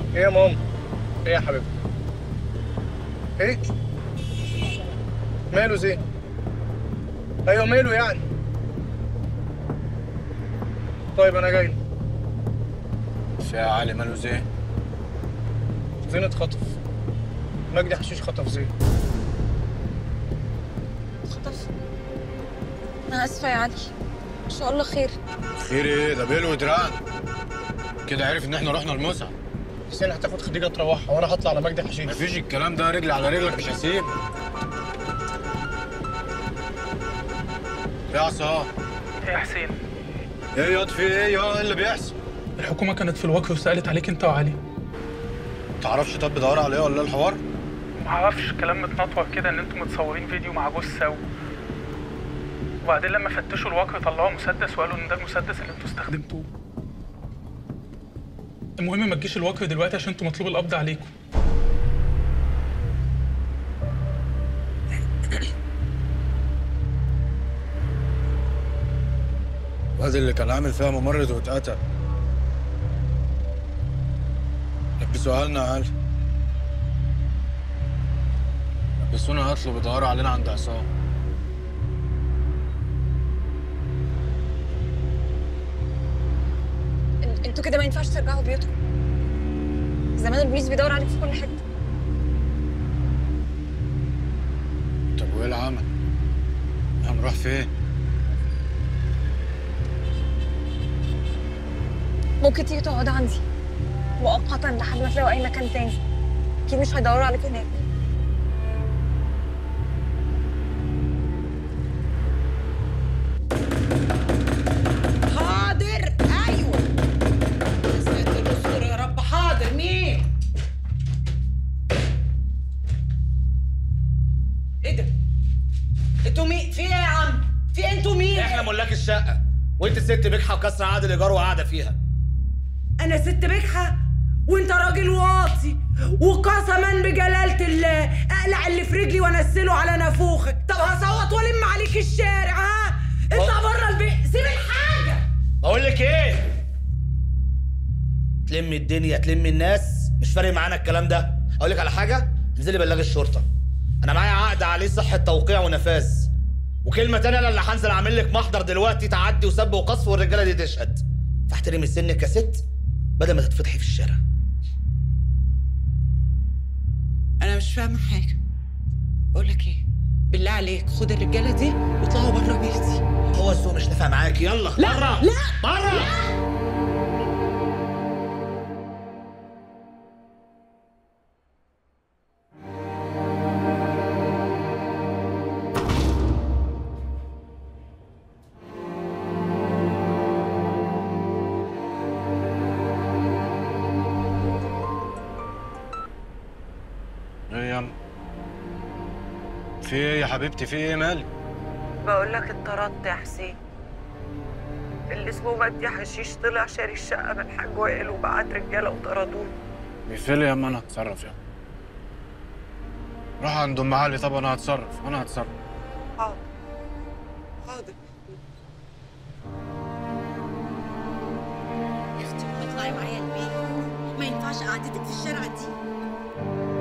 ايه يا ماما ايه يا حبيبتي ايه ماله زين ايوه ماله يعني طيب انا جاي يا علي ماله زين زين اتخطف مجدي حشيش خطف زين خطف انا اسفه يا علي ان شاء الله خير خير ايه ده بيلو ودران كده عرف ان احنا رحنا المسعى حسين هتاخد خديجه تروحها وانا هطلع على مجدي حشيش مفيش الكلام ده رجل على رجلك مش هسيب يا عصام يا حسين ايه ياض في ايه يا إيه اللي بيحصل الحكومة كانت في الوقف وسألت عليك انت وعلي تعرفش طب بيدور على ايه ولا إيه الحوار معرفش كلام متنطور كده ان انتوا متصورين فيديو مع جثة و... وبعدين لما فتشوا الوقف طلعوا مسدس وقالوا ان ده المسدس اللي انتوا استخدمتوه المهم ما تجيش الوقف دلوقتي عشان انتوا مطلوب القبض عليكم وادي اللي كان عامل فيها ممرض واتقتل لبسوها لنا يا علي لبسونا قتل وبيدوروا علينا عند عصام ان- انتوا كده ما ينفعش ترجعوا بيوتكم زمان البوليس بيدور عليكم في كل حته طب وايه العمل؟ هنروح فين؟ ممكن تيجي تقعدوا عندي مؤقتا لحد ما تلاقوا اي مكان تاني اكيد مش هيدوروا عليكم هناك حاضر ايوه يا ساتر استر يا رب حاضر مين ايه ده انتوا مين في ايه يا عم في إيه؟ انتوا مين احنا ملاك الشقه وانت الست بجحه وكسر عقد الايجار وقاعده فيها انا ست بجحه وانت راجل واطي وقسما بجلالة الله اقلع اللي في رجلي وانزله على نافوخك طب هصوت والم عليك الشارع ها اطلع بره البيت سيب الحاجه بقول لك ايه تلمي الدنيا تلمي الناس مش فارق معانا الكلام ده اقول لك على حاجه انزلي بلغي الشرطه انا معايا عقد عليه صحه توقيع ونفاذ وكلمه تانية انا اللي هنزل اعمل لك محضر دلوقتي تعدي وسب وقصف والرجاله دي تشهد فاحترمي سنك يا ست بدل ما تتفضحي في الشارع انا مش فاهمه حاجه بقول لك ايه بالله عليك خد الرجاله دي واطلعوا بره بيتي هو السوق مش نافع معاكي يلا لا، بره لا، بره ايه يا أم؟ في ايه يا حبيبتي في ايه مالك؟ بقول لك اتطردت يا حسين اللي اسمه مجدي حشيش طلع شاري الشقه من الحاج وائل وبعت رجاله وطردوني بيفل يا اما انا هتصرف يا روح عند ام علي طب انا هتصرف انا هتصرف حاضر حاضر يا اختي اطلعي معايا البيت ما ينفعش قعدتك في الشارع دي